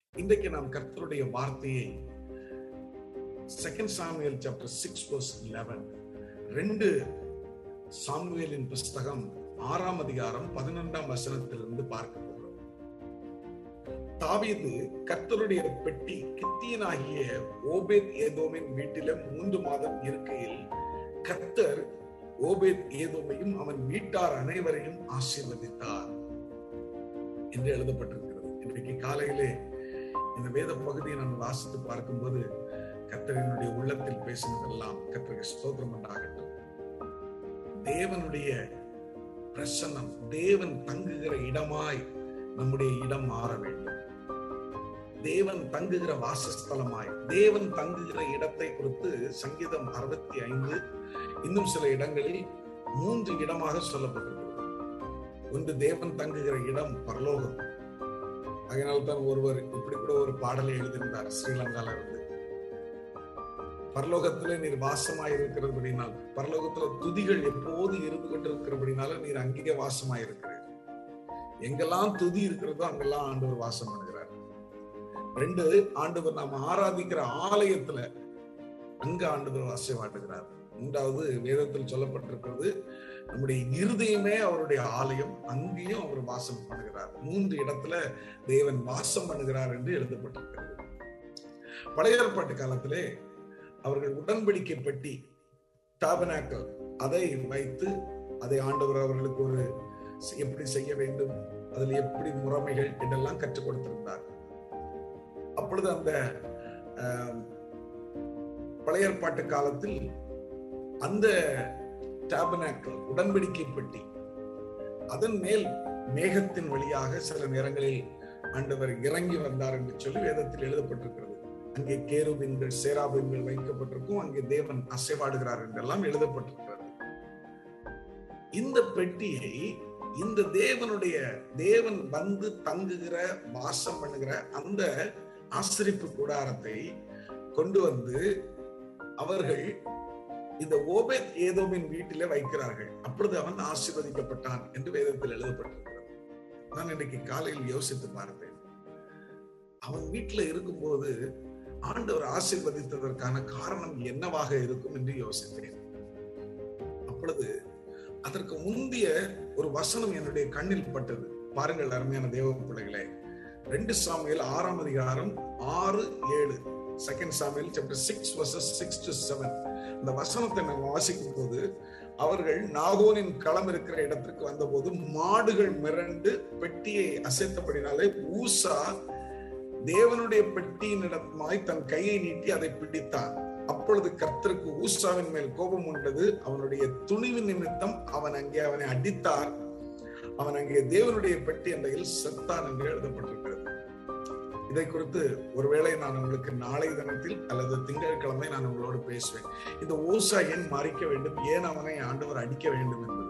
இன்றைக்கு நாம் கர்த்தருடைய வார்த்தையை second Samuel chapter six verse eleven ரெண்டு சாமுவேலின் புஸ்தகம் ஆறாம் அதிகாரம் பதினொன்றாம் வசனத்திலிருந்து பார்க்க போகிறோம் தாவீது கர்த்தருடைய பெட்டி கித்தியனாகிய ஓபேத் ஏதோமின் வீட்டில மூன்று மாதம் இருக்கையில் கர்த்தர் ஓபேத் ஏதோமையும் அவன் வீட்டார் அனைவரையும் ஆசீர்வதித்தார் என்று எழுதப்பட்டிருக்கிறது இன்றைக்கு காலையிலே இந்த வேத பகுதியை நான் வாசித்து பார்க்கும்போது கத்தரினுடைய உள்ளத்தில் பேசினதெல்லாம் கத்தருக்கு ஸ்தோத்திரம் உண்டாகட்டும் தேவனுடைய பிரசன்னம் தேவன் தங்குகிற இடமாய் நம்முடைய இடம் மாற வேண்டும் தேவன் தங்குகிற வாசஸ்தலமாய் தேவன் தங்குகிற இடத்தை குறித்து சங்கீதம் அறுபத்தி ஐந்து இன்னும் சில இடங்களில் மூன்று இடமாக சொல்லப்பட்டிருக்கிறது ஒன்று தேவன் தங்குகிற இடம் பரலோகம் அதனால்தான் ஒருவர் இப்படி கூட ஒரு பாடலை எழுதியிருந்தார் ஸ்ரீலங்கால இருந்து பரலோகத்துல நீர் வாசமாய் இருக்கிறபடினால் பரலோகத்துல துதிகள் எப்போது இருந்து கொண்டிருக்கிறபடினால நீர் அங்கே வாசமாய் இருக்கிறீர் எங்கெல்லாம் துதி இருக்கிறதோ அங்கெல்லாம் ஆண்டவர் வாசம் பண்ணுகிறார் ரெண்டு ஆண்டவர் நாம் ஆராதிக்கிற ஆலயத்துல அங்க ஆண்டவர் வாசமாட்டுகிறார் மூன்றாவது வேதத்தில் சொல்லப்பட்டிருக்கிறது நம்முடைய இருதயமே அவருடைய ஆலயம் அங்கேயும் அவர் வாசம் பண்ணுகிறார் மூன்று இடத்துல தேவன் வாசம் பண்ணுகிறார் என்று எழுதப்பட்டிருக்கிறது பழைய ஏற்பாட்டு காலத்திலே அவர்கள் உடன்படிக்கை பெட்டி டாபனாக்கள் அதை வைத்து அதை ஆண்டவர் அவர்களுக்கு ஒரு எப்படி செய்ய வேண்டும் அதில் எப்படி முறைமைகள் இதெல்லாம் கற்றுக் கொடுத்திருந்தார் அப்பொழுது அந்த பழைய ஏற்பாட்டு காலத்தில் அந்த டாபனாக்கள் உடன்படிக்கை பெட்டி அதன் மேல் மேகத்தின் வழியாக சில நேரங்களில் ஆண்டவர் இறங்கி வந்தார் என்று சொல்லி வேதத்தில் எழுதப்பட்டிருக்கிறது அங்கே கேருபின்கள் சேராபின்கள் வைக்கப்பட்டிருக்கும் அங்கே தேவன் அசைவாடுகிறார் என்றெல்லாம் எழுதப்பட்டிருக்கிறது இந்த பெட்டியை இந்த தேவனுடைய தேவன் வந்து தங்குகிற வாசம் பண்ணுகிற அந்த ஆசிரிப்பு கூடாரத்தை கொண்டு வந்து அவர்கள் இந்த ஓபேத் ஏதோமின் வீட்டிலே வைக்கிறார்கள் அப்பொழுது அவன் ஆசீர்வதிக்கப்பட்டான் என்று வேதத்தில் எழுதப்பட்டிருக்கிறது நான் இன்னைக்கு காலையில் யோசித்து பார்த்தேன் அவன் வீட்டுல இருக்கும்போது ஆண்டவர் ஆசீர்வதித்ததற்கான காரணம் என்னவாக இருக்கும் என்று யோசித்தேன் அப்பொழுது அதற்கு முந்தைய ஒரு வசனம் என்னுடைய கண்ணில் பட்டது பாருங்கள் அருமையான தேவ பிள்ளைகளே ரெண்டு சாமியில் ஆறாம் அதிகாரம் ஆறு ஏழு செகண்ட் சாமியில் chapter six verses six to seven இந்த வசனத்தை நம்ம வாசிக்கும் போது அவர்கள் நாகோனின் களம் இருக்கிற இடத்திற்கு வந்தபோது மாடுகள் மிரண்டு பெட்டியை அசைத்தபடினாலே ஊசா தேவனுடைய பெட்டியின் இடமாய் தன் கையை நீட்டி அதை பிடித்தான் அப்பொழுது கர்த்தருக்கு ஊசாவின் மேல் கோபம் உண்டது அவனுடைய துணிவு நிமித்தம் அவன் அங்கே அவனை அடித்தார் அவன் அங்கே தேவனுடைய பெட்டி அண்டையில் செத்தான் என்று எழுதப்பட்டிருக்கிறது இதை குறித்து ஒருவேளை நான் உங்களுக்கு நாளை தினத்தில் அல்லது திங்கட்கிழமை நான் உங்களோடு பேசுவேன் இந்த ஊசா ஏன் மறிக்க வேண்டும் ஏன் அவனை ஆண்டவர் அடிக்க வேண்டும் என்பது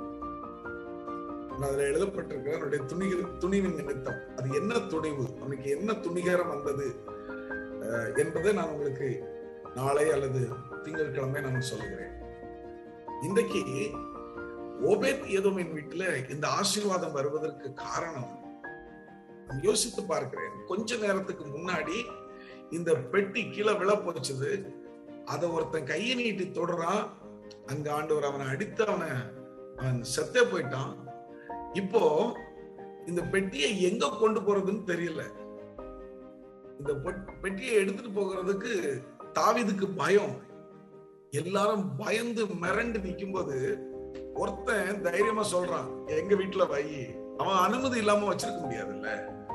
அதுல எழுதப்பட்டிருக்கிற அவனுடைய துணி துணிவின் நிமித்தம் அது என்ன துணிவு அவனுக்கு என்ன துணிகரம் வந்தது என்பதை நான் உங்களுக்கு நாளை அல்லது திங்கட்கிழமை நான் சொல்லுகிறேன் இன்றைக்கு ஓபேத் ஏதோமின் வீட்டுல இந்த ஆசீர்வாதம் வருவதற்கு காரணம் யோசித்து பார்க்கிறேன் கொஞ்ச நேரத்துக்கு முன்னாடி இந்த பெட்டி கீழே விழ போச்சுது அதை ஒருத்தன் கையை நீட்டி தொடுறான் அங்க ஆண்டவர் அவனை அடித்து அவனை அவன் செத்தே போயிட்டான் இப்போ இந்த பெட்டியை எங்க கொண்டு போறதுன்னு தெரியல இந்த பெட்டியை எடுத்துட்டு போகிறதுக்கு தாவிதுக்கு பயம் எல்லாரும் பயந்து மிரண்டு நிற்கும் போது ஒருத்தன் தைரியமா சொல்றான் எங்க வீட்டுல வை அவன் அனுமதி இல்லாம வச்சிருக்க முடியாதுல்ல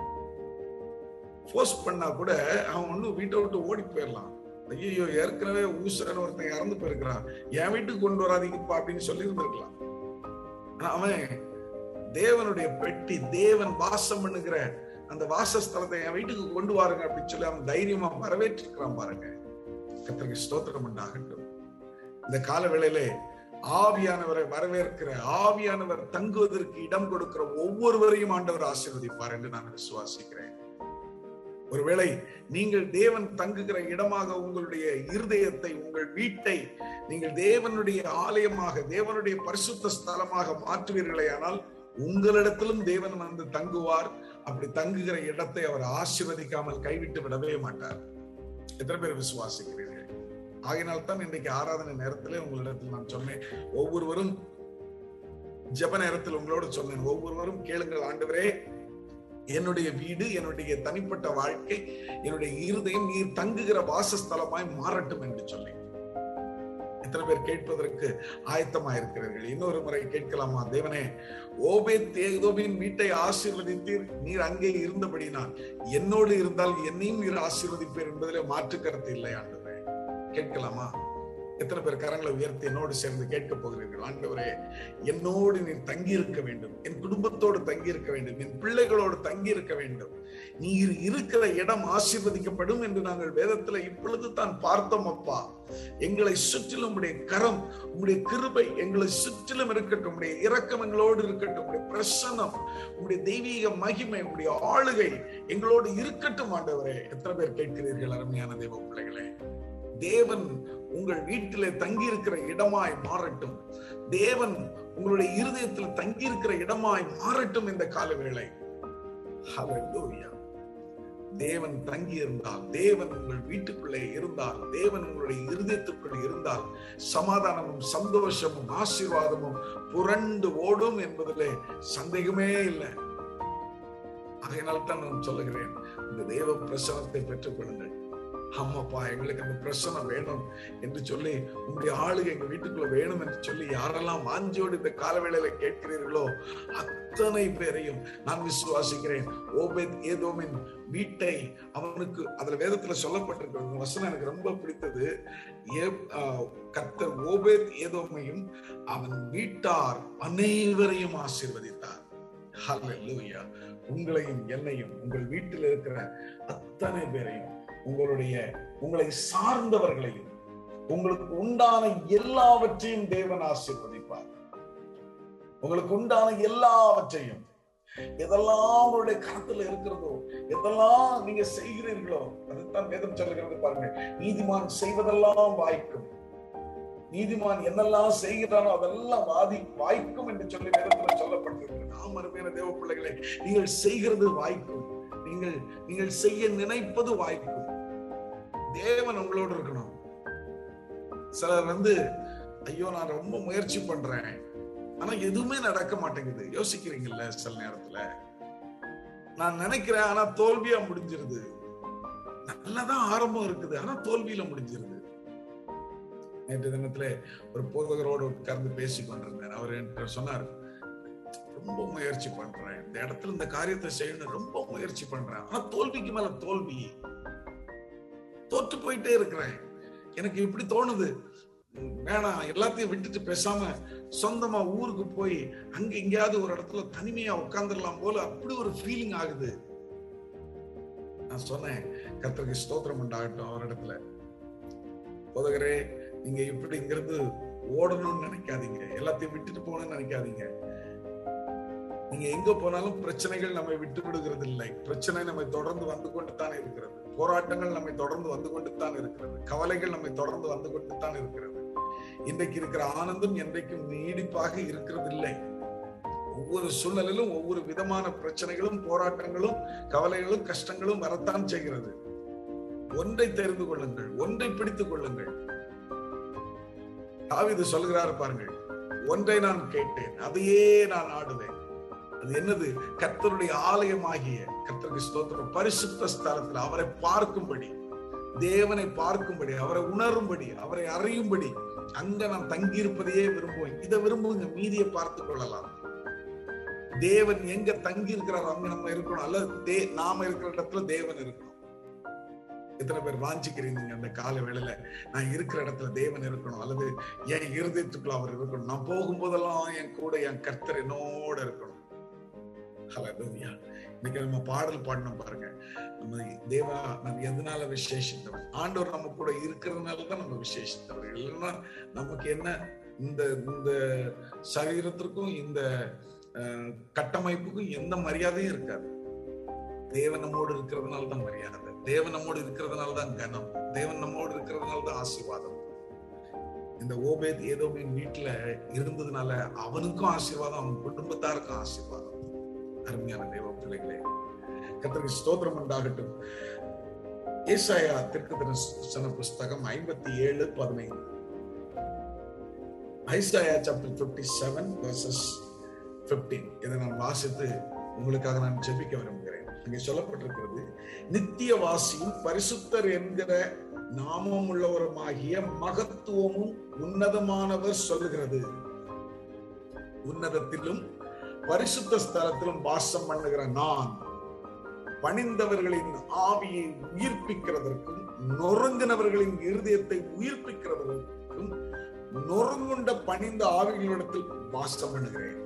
போர்ஸ் பண்ணா கூட அவன் ஒன்னும் வீட்டை விட்டு ஓடி போயிடலாம் ஐயோ ஏற்கனவே ஊசரன் ஒருத்தன் இறந்து போயிருக்கிறான் என் வீட்டுக்கு கொண்டு வராதீங்கப்பா அப்படின்னு சொல்லி இருந்திருக்கலாம் அவன் தேவனுடைய பெட்டி தேவன் வாசம் பண்ணுகிற அந்த வாசஸ்தலத்தை என் வீட்டுக்கு கொண்டு வாருங்க அப்படின்னு சொல்லி அவன் தைரியமா வரவேற்றிருக்கிறான் பாருங்க கத்திரிக்கை ஸ்தோத்திரம் உண்டாகட்டும் இந்த கால வேளையிலே ஆவியானவரை வரவேற்கிற ஆவியானவர் தங்குவதற்கு இடம் கொடுக்கிற ஒவ்வொருவரையும் ஆண்டவர் ஆசீர்வதிப்பார் என்று நான் விசுவாசிக்கிறேன் ஒருவேளை நீங்கள் தேவன் தங்குகிற இடமாக உங்களுடைய இருதயத்தை உங்கள் வீட்டை நீங்கள் தேவனுடைய ஆலயமாக தேவனுடைய பரிசுத்த ஸ்தலமாக மாற்றுவீர்களே ஆனால் உங்களிடத்திலும் தேவன் வந்து தங்குவார் அப்படி தங்குகிற இடத்தை அவர் ஆசீர்வதிக்காமல் கைவிட்டு விடவே மாட்டார் எத்தனை பேர் விசுவாசிக்கிறீர்கள் ஆகையினால் தான் இன்றைக்கு ஆராதனை நேரத்திலே உங்களிடத்தில் நான் சொன்னேன் ஒவ்வொருவரும் ஜெப நேரத்தில் உங்களோடு சொன்னேன் ஒவ்வொருவரும் கேளுங்கள் ஆண்டவரே என்னுடைய வீடு என்னுடைய தனிப்பட்ட வாழ்க்கை என்னுடைய இருதயம் நீர் தங்குகிற வாசஸ்தலமாய் மாறட்டும் என்று சொல்லி எத்தனை பேர் கேட்பதற்கு ஆயத்தமா இருக்கிறீர்கள் இன்னொரு முறை கேட்கலாமா தேவனே ஓபே தேதோபின் வீட்டை ஆசீர்வதித்தீர் நீர் அங்கே இருந்தபடினால் என்னோடு இருந்தால் என்னையும் நீர் ஆசீர்வதிப்பீர் என்பதிலே மாற்று கருத்து இல்லை ஆண்டவரே கேட்கலாமா எத்தனை பேர் கரங்களை உயர்த்தி என்னோடு சேர்ந்து கேட்க போகிறீர்கள் ஆண்டவரே என்னோடு நீர் தங்கி இருக்க வேண்டும் என் குடும்பத்தோடு தங்கி இருக்க வேண்டும் என் பிள்ளைகளோடு தங்கி இருக்க வேண்டும் நீர் இருக்கிற இடம் ஆசீர்வதிக்கப்படும் என்று நாங்கள் வேதத்துல இப்பொழுது தான் பார்த்தோம் அப்பா எங்களை சுற்றிலும் உடைய கரம் உங்களுடைய கிருபை எங்களை சுற்றிலும் இருக்கட்டும் உடைய இரக்கம் எங்களோடு இருக்கட்டும் உடைய பிரசன்னம் உங்களுடைய தெய்வீக மகிமை உங்களுடைய ஆளுகை எங்களோடு இருக்கட்டும் ஆண்டவரே எத்தனை பேர் கேட்கிறீர்கள் அருமையான தெய்வ பிள்ளைகளே தேவன் உங்கள் வீட்டிலே தங்கி இருக்கிற இடமாய் மாறட்டும் தேவன் உங்களுடைய இருதயத்தில் தங்கி இருக்கிற இடமாய் மாறட்டும் இந்த கால வேளை ஹalleluya தேவன் தங்கி இருந்தால் தேவன் உங்கள் வீட்டுக்குள்ளே இருந்தால் தேவன் உங்களுடைய இருதயத்துக்குள் இருந்தால் சமாதானமும் சந்தோஷமும் ஆசீர்வாதமும் புரண்டு ஓடும் என்பதிலே சந்தேகமே இல்லை அதனால் தான் நான் சொல்லுகிறேன் இந்த தேவ பிரசனத்தை பெற்றுக் கொள்ளுங்கள் அம்மாப்பா எங்களுக்கு அந்த பிரச்சனை வேணும் என்று சொல்லி உங்களுடைய ஆளுக எங்க வீட்டுக்குள்ள வேணும் என்று சொல்லி யாரெல்லாம் வாஞ்சியோடு இந்த காலவேளையில கேட்கிறீர்களோ அத்தனை பேரையும் நான் விசுவாசிக்கிறேன் ஓபேத் ஏதோமின் வீட்டை அவனுக்கு அதுல வேதத்துல சொல்லப்பட்டிருக்கிறது வசனம் எனக்கு ரொம்ப பிடித்தது கத்தர் ஓபேத் ஏதோமையும் அவன் வீட்டார் அனைவரையும் ஆசீர்வதித்தார் ஹalleluya உங்களையும் என்னையும் உங்கள் வீட்டில் இருக்கிற அத்தனை பேரையும் உங்களுடைய உங்களை சார்ந்தவர்களையும் உங்களுக்கு உண்டான எல்லாவற்றையும் தேவன் ஆசீர்வதிப்பார் உங்களுக்கு உண்டான எல்லாவற்றையும் எதெல்லாம் உங்களுடைய கருத்துல இருக்கிறதோ எதெல்லாம் நீங்க செய்கிறீர்களோ அதுதான் வேதம் சொல்லுகிறது பாருங்க நீதிமான் செய்வதெல்லாம் வாய்க்கும் நீதிமான் என்னெல்லாம் செய்கிறானோ அதெல்லாம் வாதி வாய்க்கும் என்று சொல்லி வேதத்துல சொல்லப்பட்டிருக்கிறது நாம் அருமையான தேவ பிள்ளைகளை நீங்கள் செய்கிறது வாய்க்கும் நீங்கள் நீங்கள் செய்ய நினைப்பது வாய்க்கும் தேவன் உங்களோடு இருக்கணும் சிலர் வந்து ஐயோ நான் ரொம்ப முயற்சி பண்றேன் ஆனா எதுவுமே நடக்க மாட்டேங்குது யோசிக்கிறீங்கல்ல சில நேரத்துல நான் நினைக்கிறேன் ஆனா தோல்வியா முடிஞ்சிருது நல்லதான் ஆரம்பம் இருக்குது ஆனா தோல்வியில முடிஞ்சிருது நேற்று தினத்துல ஒரு போதகரோடு உட்கார்ந்து பேசி கொண்டிருந்தேன் அவர் என்கிட்ட சொன்னார் ரொம்ப முயற்சி பண்றேன் இந்த இடத்துல இந்த காரியத்தை செய்யணும் ரொம்ப முயற்சி பண்றேன் ஆனா தோல்விக்கு மேல தோல்வி தோற்று போயிட்டே இருக்கிறேன் எனக்கு இப்படி தோணுது வேணாம் எல்லாத்தையும் விட்டுட்டு பேசாம சொந்தமா ஊருக்கு போய் அங்க எங்கேயாவது ஒரு இடத்துல தனிமையா உட்காந்துடலாம் போல அப்படி ஒரு ஃபீலிங் ஆகுது நான் சொன்னேன் கர்த்தருக்கு ஸ்தோத்திரம் உண்டாகட்டும் அவர் இடத்துல போதகரே நீங்க இப்படிங்கிறது ஓடணும்னு நினைக்காதீங்க எல்லாத்தையும் விட்டுட்டு போகணும்னு நினைக்காதீங்க நீங்க எங்க போனாலும் பிரச்சனைகள் நம்மை விட்டு விடுகிறது இல்லை பிரச்சனை நம்மை தொடர்ந்து வந்து கொண்டு தான் இருக்கிறது போராட்டங்கள் நம்மை தொடர்ந்து வந்து கொண்டு தான் இருக்கிறது கவலைகள் நம்மை தொடர்ந்து வந்து கொண்டு தான் இருக்கிறது இன்றைக்கு இருக்கிற ஆனந்தம் என்றைக்கும் நீடிப்பாக இருக்கிறது இல்லை ஒவ்வொரு சூழ்நிலையிலும் ஒவ்வொரு விதமான பிரச்சனைகளும் போராட்டங்களும் கவலைகளும் கஷ்டங்களும் வரத்தான் செய்கிறது ஒன்றை தெரிந்து கொள்ளுங்கள் ஒன்றை பிடித்துக் கொள்ளுங்கள் தாவிது சொல்கிறார் பாருங்கள் ஒன்றை நான் கேட்டேன் அதையே நான் ஆடுவேன் அது என்னது கர்த்தருடைய ஆலயமாகிய கர்த்தருக்கு ஸ்தோத்திரம் பரிசுத்த ஸ்தலத்தில் அவரை பார்க்கும்படி தேவனை பார்க்கும்படி அவரை உணரும்படி அவரை அறியும்படி அங்க நான் தங்கி இருப்பதையே விரும்புவேன் இதை விரும்புங்க மீதியை பார்த்து கொள்ளலாம் தேவன் எங்க தங்கி இருக்கிறார் அங்க நம்ம இருக்கணும் அல்லது தே நாம இருக்கிற இடத்துல தேவன் இருக்கணும் எத்தனை பேர் வாஞ்சிக்கிறீங்க அந்த கால வேளையில நான் இருக்கிற இடத்துல தேவன் இருக்கணும் அல்லது என் இருதயத்துக்குள்ள அவர் இருக்கணும் நான் போகும்போதெல்லாம் என் கூட என் கர்த்தர் என்னோட இருக்கணும் ஹலோயா இன்னைக்கு நம்ம பாடல் பாடணும் பாருங்க நம்ம தேவா நம்ம எதனால விசேஷித்தவர் ஆண்டவர் நம்ம கூட இருக்கிறதுனால தான் நம்ம விசேஷித்தவர் இல்லைன்னா நமக்கு என்ன இந்த இந்த சரீரத்திற்கும் இந்த கட்டமைப்புக்கும் எந்த மரியாதையும் இருக்காது தேவன் நம்மோடு இருக்கிறதுனால தான் மரியாதை தேவன் நம்மோடு இருக்கிறதுனால தான் கனம் தேவன் நம்மோடு இருக்கிறதுனால தான் ஆசீர்வாதம் இந்த ஓபேத் ஏதோ வீட்டுல இருந்ததுனால அவனுக்கும் ஆசீர்வாதம் அவன் குடும்பத்தாருக்கும் ஆசீர்வாதம் அருமையான தேவ பிள்ளைகளே கத்தருக்கு ஸ்தோத்திரம் உண்டாகட்டும் ஏசாயா திருக்கு தரிசன புஸ்தகம் ஐம்பத்தி ஏழு பதினைந்து Isaiah chapter fifty seven verses fifteen இதை நான் வாசித்து உங்களுக்காக நான் ஜெபிக்க விரும்புகிறேன் இங்கே சொல்லப்பட்டிருக்கிறது நித்தியவாசியும் பரிசுத்தர் என்கிற நாமம் உள்ளவருமாகிய மகத்துவமும் உன்னதமானவர் சொல்லுகிறது உன்னதத்திலும் பரிசுத்த ஸ்தலத்திலும் வாசம் பண்ணுகிற நான் பணிந்தவர்களின் ஆவியை உயிர்ப்பிக்கிறதற்கும் நொறுங்கினவர்களின் இருதயத்தை உயிர்ப்பிக்கிறதற்கும் நொறுங்குண்ட பணிந்த ஆவிகளிடத்தில் வாசம் பண்ணுகிறேன்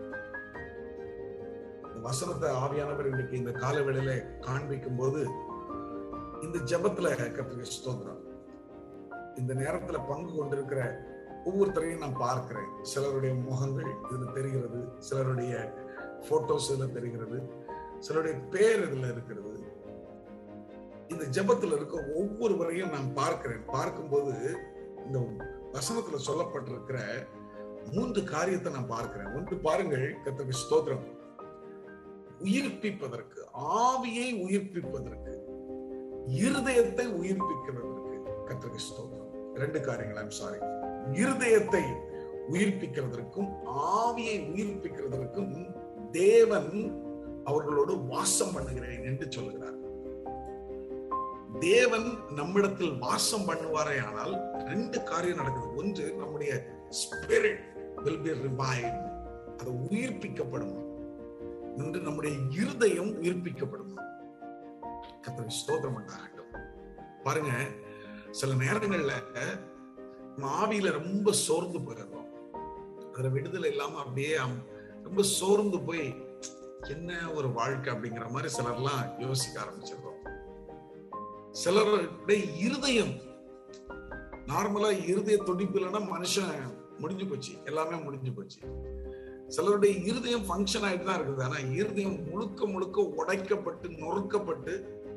இந்த வசனத்தை ஆவியானவர் இன்னைக்கு இந்த காலவேளையில காண்பிக்கும் போது இந்த ஜபத்துல கத்திரிக்க ஸ்தோத்திரம் இந்த நேரத்துல பங்கு கொண்டிருக்கிற ஒவ்வொருத்தரையும் நான் பார்க்கிறேன் சிலருடைய முகங்கள் இதுல தெரிகிறது சிலருடைய போட்டோஸ் இதுல தெரிகிறது சிலருடைய பேர் இதுல இருக்கிறது இந்த ஜபத்துல இருக்க ஒவ்வொருவரையும் நான் பார்க்கிறேன் பார்க்கும்போது இந்த வசனத்துல சொல்லப்பட்டிருக்கிற மூன்று காரியத்தை நான் பார்க்கிறேன் ஒன்று பாருங்கள் கத்திரிக்க ஸ்தோத்திரம் உயிர்ப்பிப்பதற்கு ஆவியை உயிர்ப்பிப்பதற்கு இருதயத்தை உயிர்ப்பிக்கிறதற்கு கத்திரிக்க ஸ்தோத்திரம் ரெண்டு காரியங்கள் ஐம் சாரி இருதயத்தை உயிர்ப்பிக்கிறதற்கும் ஆவியை உயிர்ப்பிக்கிறதற்கும் தேவன் அவர்களோடு வாசம் பண்ணுகிறேன் என்று சொல்லுகிறார் தேவன் நம்மிடத்தில் வாசம் பண்ணுவாரே ஆனால் ரெண்டு காரியம் நடக்குது ஒன்று நம்முடைய ஸ்பிரிட் வில் பி ரிவைவ் அது உயிர்ப்பிக்கப்படும் என்று நம்முடைய இருதயம் உயிர்ப்பிக்கப்படும் கத்தரை ஸ்தோத்திரம் உண்டாகட்டும் பாருங்க சில நேரங்கள்ல நம்ம ஆவியில ரொம்ப சோர்ந்து போயிடுறோம் அதுல விடுதலை இல்லாம அப்படியே ரொம்ப சோர்ந்து போய் என்ன ஒரு வாழ்க்கை அப்படிங்கிற மாதிரி சிலர்லாம் யோசிக்க ஆரம்பிச்சிருக்கோம் சிலருடைய இருதயம் நார்மலா இருதய துடிப்பு இல்லைன்னா மனுஷன் முடிஞ்சு போச்சு எல்லாமே முடிஞ்சு போச்சு சிலருடைய இருதயம் ஃபங்க்ஷன் ஆயிட்டு தான் இருக்குது ஆனா இருதயம் முழுக்க முழுக்க உடைக்கப்பட்டு நொறுக்கப்பட்டு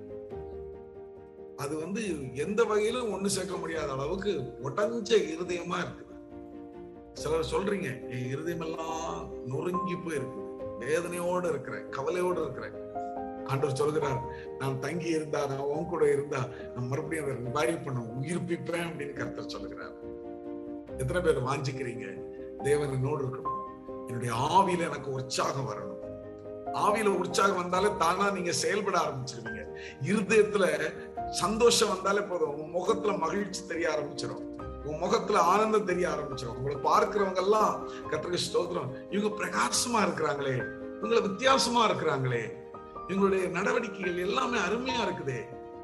அது வந்து எந்த வகையிலும் ஒண்ணு சேர்க்க முடியாத அளவுக்கு உடஞ்ச இருதயமா இருக்குது சிலர் சொல்றீங்க என் இருதயம் எல்லாம் நொறுங்கி போயிருக்கு வேதனையோடு இருக்கிறேன் கவலையோடு இருக்கிறேன் ஆண்டவர் சொல்கிறார் நான் தங்கி இருந்தா நான் உன் கூட இருந்தா நான் மறுபடியும் அதை ரிவைவ் பண்ண உயிர்ப்பிப்பேன் அப்படின்னு கருத்தர் சொல்லுகிறார் எத்தனை பேர் வாஞ்சிக்கிறீங்க தேவன் என்னோடு இருக்கணும் என்னுடைய ஆவியில எனக்கு உற்சாகம் வரணும் ஆவியில உற்சாகம் வந்தாலே தானா நீங்க செயல்பட ஆரம்பிச்சிருவீங்க இருதயத்துல சந்தோஷம் வந்தாலே போதும் உங்க முகத்துல மகிழ்ச்சி தெரிய ஆரம்பிச்சிடும் உங்க முகத்துல ஆனந்தம் தெரிய ஆரம்பிச்சிடும் உங்களை பார்க்கிறவங்க எல்லாம் கத்திரிக்க ஸ்தோத்திரம் இவங்க பிரகாசமா இருக்கிறாங்களே இவங்களை வித்தியாசமா இருக்கிறாங்களே இவங்களுடைய நடவடிக்கைகள் எல்லாமே அருமையா இருக்குதே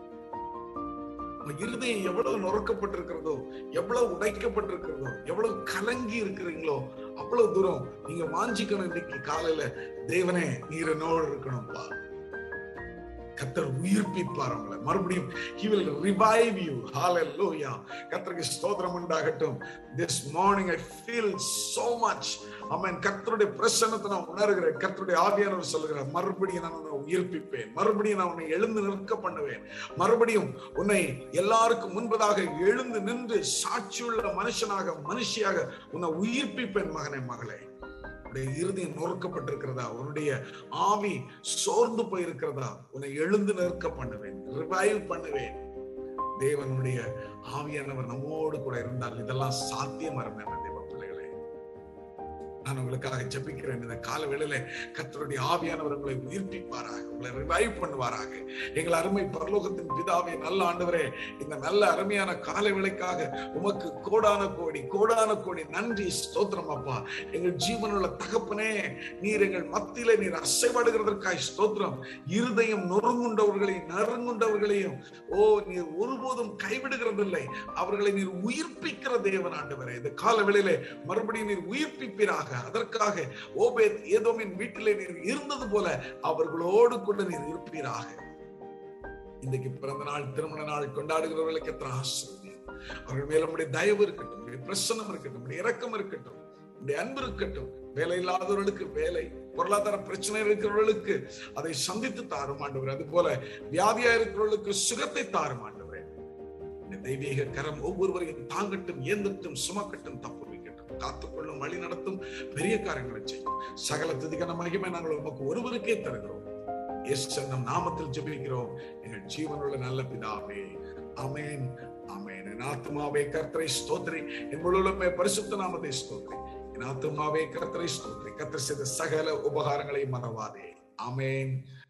இருதயம் எவ்வளவு நொறுக்கப்பட்டிருக்கிறதோ எவ்வளவு உடைக்கப்பட்டிருக்கிறதோ எவ்வளவு கலங்கி இருக்கிறீங்களோ அவ்வளவு தூரம் நீங்க வாஞ்சிக்கணும் இன்னைக்கு காலையில தேவனே நீர் என்னோடு இருக்கணும்ப்பா கத்தர் உயிர்ப்பிப்பார் அவங்களை மறுபடியும் he will revive you hallelujah கத்தருக்கு ஸ்தோத்திரம் உண்டாகட்டும் this morning i feel so much ஆமென் கர்த்தருடைய பிரசன்னத்தை நான் உணர்கிறேன் கர்த்தருடைய ஆவியானவர் சொல்லுகிறார் மறுபடியும் நான் உன்னை உயிர்ப்பிப்பேன் மறுபடியும் நான் உன்னை எழுந்து நிற்க பண்ணுவேன் மறுபடியும் உன்னை எல்லாருக்கும் முன்பதாக எழுந்து நின்று சாட்சியுள்ள மனுஷனாக மனுஷியாக உன்னை உயிர்ப்பிப்பேன் மகனே மகளே உன்னுடைய இருதயம் நொறுக்கப்பட்டிருக்கிறதா உன்னுடைய ஆவி சோர்ந்து போயிருக்கிறதா உன்னை எழுந்து நிற்க பண்ணுவேன் ரிவைவ் பண்ணுவேன் தேவனுடைய ஆவியானவர் நம்மோடு கூட இருந்தால் இதெல்லாம் சாத்தியம் அருமையான தேவ பிள்ளைகளே நான் உங்களுக்காக ஜெபிக்கிறேன் இந்த கால வேளையில கர்த்தருடைய ஆவியானவர் உங்களை உயிர்ப்பிப்பாராக உங்களை ரிவைவ் பண்ணுவாராக எங்கள் அருமை பரலோகத்தின் பிதாவே நல்ல ஆண்டவரே இந்த நல்ல அருமையான கால வேளைக்காக உமக்கு கோடான கோடி கோடான கோடி நன்றி ஸ்தோத்திரம் அப்பா எங்கள் ஜீவனுள்ள தகப்பனே நீர் எங்கள் மத்தியில நீர் அசைவாடுகிறதற்காய் ஸ்தோத்திரம் இருதயம் நொறுங்குண்டவர்களையும் நறுங்குண்டவர்களையும் ஓ நீர் ஒருபோதும் கைவிடுகிறதில்லை அவர்களை நீர் உயிர்ப்பிக்கிற தேவன் ஆண்டவரே இந்த கால வேளையிலே மறுபடியும் நீர் உயிர்ப்பிப்பீராக அதற்காக ஓபேத் ஏதோமின் வீட்டிலே நீர் இருந்தது போல அவர்களோடு கூட நீர் இருப்பீராக இன்றைக்கு பிறந்த நாள் திருமண நாள் கொண்டாடுகிறவர்களுக்கு எத்தனை ஆசிரியம் அவர்கள் மேல நம்முடைய தயவு இருக்கட்டும் நம்முடைய பிரசனம் இருக்கட்டும் நம்முடைய இரக்கம் இருக்கட்டும் நம்முடைய அன்பு இருக்கட்டும் வேலை இல்லாதவர்களுக்கு வேலை பொருளாதார பிரச்சனை இருக்கிறவர்களுக்கு அதை சந்தித்து தாரும் ஆண்டவர் அது போல வியாதியா இருக்கிறவர்களுக்கு சுகத்தை தாரும் ஆண்டவரே இந்த தெய்வீக கரம் ஒவ்வொருவரையும் தாங்கட்டும் ஏந்தட்டும் சுமக்கட்டும் தப்பு வைக்கட்டும் காத்துக்கொள்ளும் வழி நடத்தும் பெரிய காரியங்களை செய்யும் சகல துதிக்கான மகிமை நாங்கள் உமக்கு ஒருவருக்கே தருகிறோம் இயேசு நம் நாமத்தில் ஜெபிக்கிறோம் எங்கள் ஜீவனுள்ள நல்ல பிதாவே அமேன் அமேன் என் ஆத்மாவே கர்த்தரை ஸ்தோத்திரி என் முழுமே பரிசுத்த நாமத்தை ஸ்தோத்திரி என் ஆத்மாவே கர்த்தரை ஸ்தோத்திரி கர்த்தர் செய்த சகல உபகாரங்களை மறவாதே அமேன்